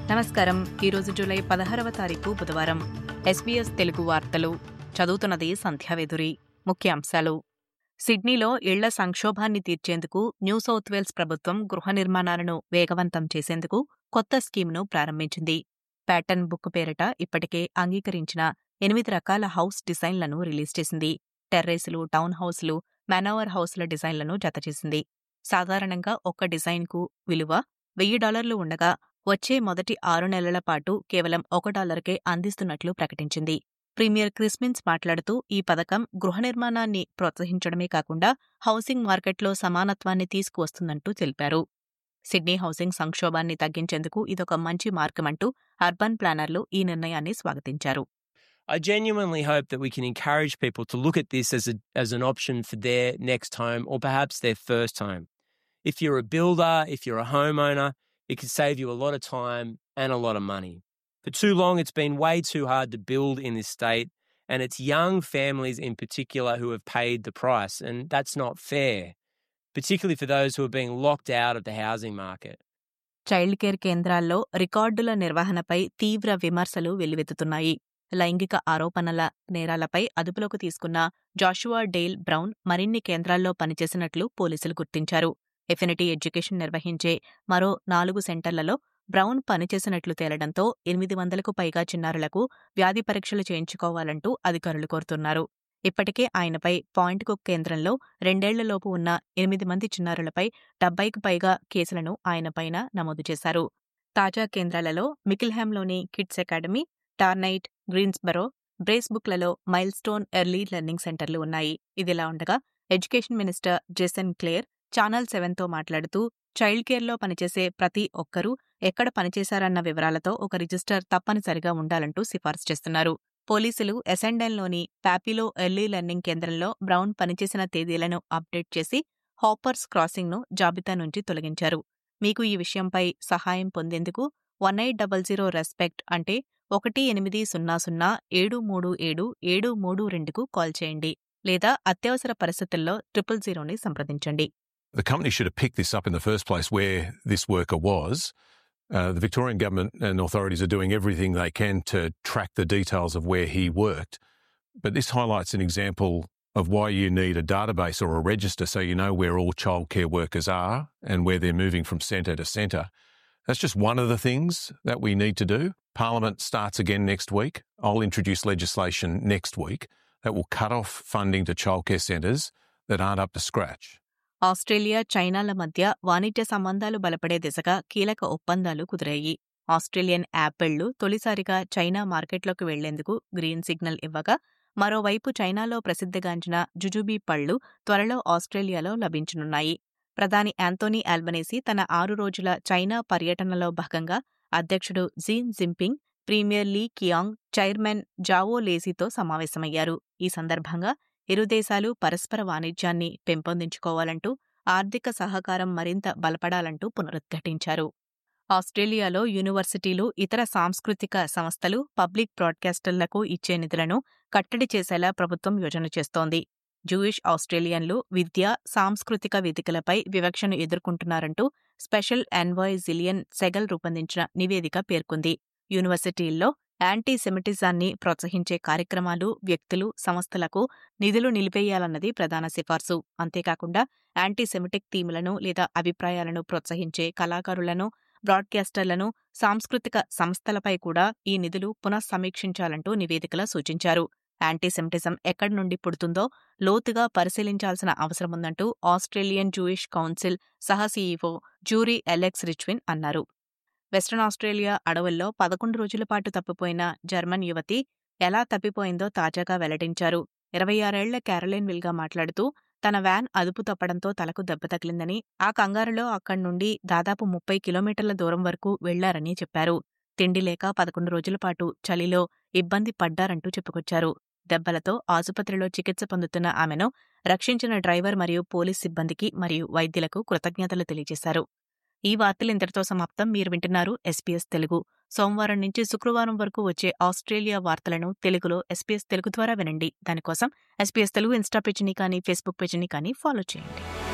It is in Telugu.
నమస్కారం ఈరోజు జూలై పదహారవ తారీఖు బుధవారం ఎస్బీఎస్ తెలుగు వార్తలు చదువుతున్నది సంధ్యావేదురి ముఖ్యాంశాలు సిడ్నీలో ఇళ్ల సంక్షోభాన్ని తీర్చేందుకు న్యూ సౌత్ వేల్స్ ప్రభుత్వం గృహ నిర్మాణాలను వేగవంతం చేసేందుకు కొత్త స్కీమ్ను ప్రారంభించింది ప్యాటర్న్ బుక్ పేరిట ఇప్పటికే అంగీకరించిన ఎనిమిది రకాల హౌస్ డిజైన్లను రిలీజ్ చేసింది టెర్రేసులు టౌన్ హౌస్లు మెనోవర్ హౌస్ల డిజైన్లను జతచేసింది సాధారణంగా ఒక్క డిజైన్కు విలువ వెయ్యి డాలర్లు ఉండగా వచ్చే మొదటి ఆరు నెలల పాటు కేవలం ఒక డాలర్కే అందిస్తున్నట్లు ప్రకటించింది ప్రీమియర్ క్రిస్మిన్స్ మాట్లాడుతూ ఈ పథకం గృహ నిర్మాణాన్ని ప్రోత్సహించడమే కాకుండా హౌసింగ్ మార్కెట్లో సమానత్వాన్ని తీసుకువస్తుందంటూ తెలిపారు సిడ్నీ హౌసింగ్ సంక్షోభాన్ని తగ్గించేందుకు ఇదొక మంచి మార్గమంటూ అర్బన్ ప్లానర్లు ఈ నిర్ణయాన్ని స్వాగతించారు I genuinely hope that we can encourage people to look at this as, a, as an option for their next home or perhaps their first home. If you're a builder, if you're a homeowner, it could save you a lot of time and a lot of money. For too long, it's been way too hard to build in this state, and it's young families in particular who have paid the price, and that's not fair, particularly for those who are being locked out of the housing market. Child care కేంద్రాల్లో రికార్డుల నిర్వహణపై తీవ్ర విమర్శలు వెల్లువెత్తుతున్నాయి లైంగిక ఆరోపణల నేరాలపై అదుపులోకి తీసుకున్న జాషువా డేల్ బ్రౌన్ మరిన్ని కేంద్రాల్లో పనిచేసినట్లు పోలీసులు గుర్తించారు ఎఫినిటీ ఎడ్యుకేషన్ నిర్వహించే మరో నాలుగు సెంటర్లలో బ్రౌన్ పనిచేసినట్లు తేలడంతో ఎనిమిది వందలకు పైగా చిన్నారులకు వ్యాధి పరీక్షలు చేయించుకోవాలంటూ అధికారులు కోరుతున్నారు ఇప్పటికే ఆయనపై పాయింట్ కుక్ కేంద్రంలో రెండేళ్లలోపు ఉన్న ఎనిమిది మంది చిన్నారులపై డెబ్బైకు పైగా కేసులను ఆయనపైన నమోదు చేశారు తాజా కేంద్రాలలో మికిల్హామ్లోని కిడ్స్ అకాడమీ టార్నైట్ గ్రీన్స్బరో బ్రేస్బుక్లలో మైల్ స్టోన్ ఎర్లీ లెర్నింగ్ సెంటర్లు ఉన్నాయి ఇదిలా ఉండగా education minister Jason Clare channel సెవెన్తో మాట్లాడుతూ చైల్డ్ కేర్లో పనిచేసే ప్రతి ఒక్కరూ ఎక్కడ పనిచేశారన్న వివరాలతో ఒక రిజిస్టర్ తప్పనిసరిగా ఉండాలంటూ సిఫార్సు చేస్తున్నారు పోలీసులు ఎసెండెన్లోని ప్యాపిలో ఎర్లీ లెర్నింగ్ కేంద్రంలో బ్రౌన్ పనిచేసిన తేదీలను అప్డేట్ చేసి హాపర్స్ క్రాసింగ్ను జాబితా నుంచి తొలగించారు మీకు ఈ విషయంపై సహాయం పొందేందుకు one eight double zero respect అంటే ఒకటి ఎనిమిది సున్నా సున్నా ఏడు మూడు ఏడు ఏడు మూడు రెండుకు కాల్ చేయండి లేదా అత్యవసర పరిస్థితుల్లో ట్రిపుల్ జీరోని సంప్రదించండి The company should have picked this up in the first place where this worker was. Uh, the Victorian government and authorities are doing everything they can to track the details of where he worked. But this highlights an example of why you need a database or a register so you know where all childcare workers are and where they're moving from centre to centre. That's just one of the things that we need to do. Parliament starts again next week. I'll introduce legislation next week that will cut off funding to childcare centres that aren't up to scratch. Australia చైనాల మధ్య వాణిజ్య సంబంధాలు బలపడే దిశగా కీలక ఒప్పందాలు కుదిరాయి ఆస్ట్రేలియన్ యాపిళ్లు తొలిసారిగా చైనా మార్కెట్లోకి వెళ్లేందుకు గ్రీన్ సిగ్నల్ ఇవ్వగా మరోవైపు చైనాలో ప్రసిద్ధిగాంచిన జుజుబీ పళ్లు త్వరలో ఆస్ట్రేలియాలో లభించనున్నాయి ప్రధాని యాంతోనీ ఆల్బనేసీ తన ఆరు రోజుల చైనా పర్యటనలో భాగంగా అధ్యక్షుడు జీన్ Jinping premier Li Qiang chairman Zhao లేసీతో సమావేశమయ్యారు ఈ సందర్భంగా ఇరు దేశాలు పరస్పర వాణిజ్యాన్ని పెంపొందించుకోవాలంటూ ఆర్థిక సహకారం మరింత బలపడాలంటూ పునరుద్ఘాటించారు ఆస్ట్రేలియాలో యూనివర్సిటీలు ఇతర సాంస్కృతిక సంస్థలు పబ్లిక్ బ్రాడ్కాస్టర్లకు ఇచ్చే నిధులను కట్టడి చేసేలా ప్రభుత్వం యోజన చేస్తోంది జూయిష్ ఆస్ట్రేలియన్లు విద్య సాంస్కృతిక వేదికలపై వివక్షను ఎదుర్కొంటున్నారంటూ స్పెషల్ ఎన్వాయ్ జిలియన్ సెగల్ రూపొందించిన నివేదిక పేర్కొంది యూనివర్సిటీల్లో యాంటీ సెమిటిజాన్ని ప్రోత్సహించే కార్యక్రమాలు వ్యక్తులు సంస్థలకు నిధులు నిలిపేయాలన్నది ప్రధాన సిఫార్సు అంతేకాకుండా యాంటీ సెమిటిక్ థీములను లేదా అభిప్రాయాలను ప్రోత్సహించే కళాకారులను బ్రాడ్కాస్టర్లను సాంస్కృతిక సంస్థలపై కూడా ఈ నిధులు పునఃసమీక్షించాలంటూ నివేదికలో సూచించారు యాంటీసెమిటిజం ఎక్కడి నుండి పుడుతుందో లోతుగా పరిశీలించాల్సిన అవసరముందంటూ ఆస్ట్రేలియన్ జూయిష్ కౌన్సిల్ సహ సీఈఓ జూరీ ఎలెక్స్ రిచ్విన్ అన్నారు వెస్ట్రన్ ఆస్ట్రేలియా అడవుల్లో పదకొండు రోజుల పాటు తప్పిపోయిన జర్మన్ యువతి ఎలా తప్పిపోయిందో తాజాగా వెల్లడించారు ఇరవై ఆరేళ్ల క్యారలైన్ విల్గా మాట్లాడుతూ తన వ్యాన్ అదుపు తప్పడంతో తలకు దెబ్బ తగిలిందని ఆ కంగారులో అక్కడి నుండి దాదాపు ముప్పై కిలోమీటర్ల దూరం వరకు వెళ్లారని చెప్పారు తిండి లేక పదకొండు రోజుల పాటు చలిలో ఇబ్బంది పడ్డారంటూ చెప్పుకొచ్చారు దెబ్బలతో ఆసుపత్రిలో చికిత్స పొందుతున్న ఆమెను రక్షించిన డ్రైవర్ మరియు పోలీస్ సిబ్బందికి మరియు వైద్యులకు కృతజ్ఞతలు తెలియజేశారు ఈ వార్తలు ఇంతటితో సమాప్తం మీరు వింటున్నారు ఎస్పీఎస్ తెలుగు సోమవారం నుంచి శుక్రవారం వరకు వచ్చే ఆస్ట్రేలియా వార్తలను తెలుగులో ఎస్పీఎస్ తెలుగు ద్వారా వినండి దానికోసం ఎస్పీఎస్ తెలుగు ఇన్స్టా పేజీని కానీ ఫేస్బుక్ పేజీని కానీ ఫాలో చేయండి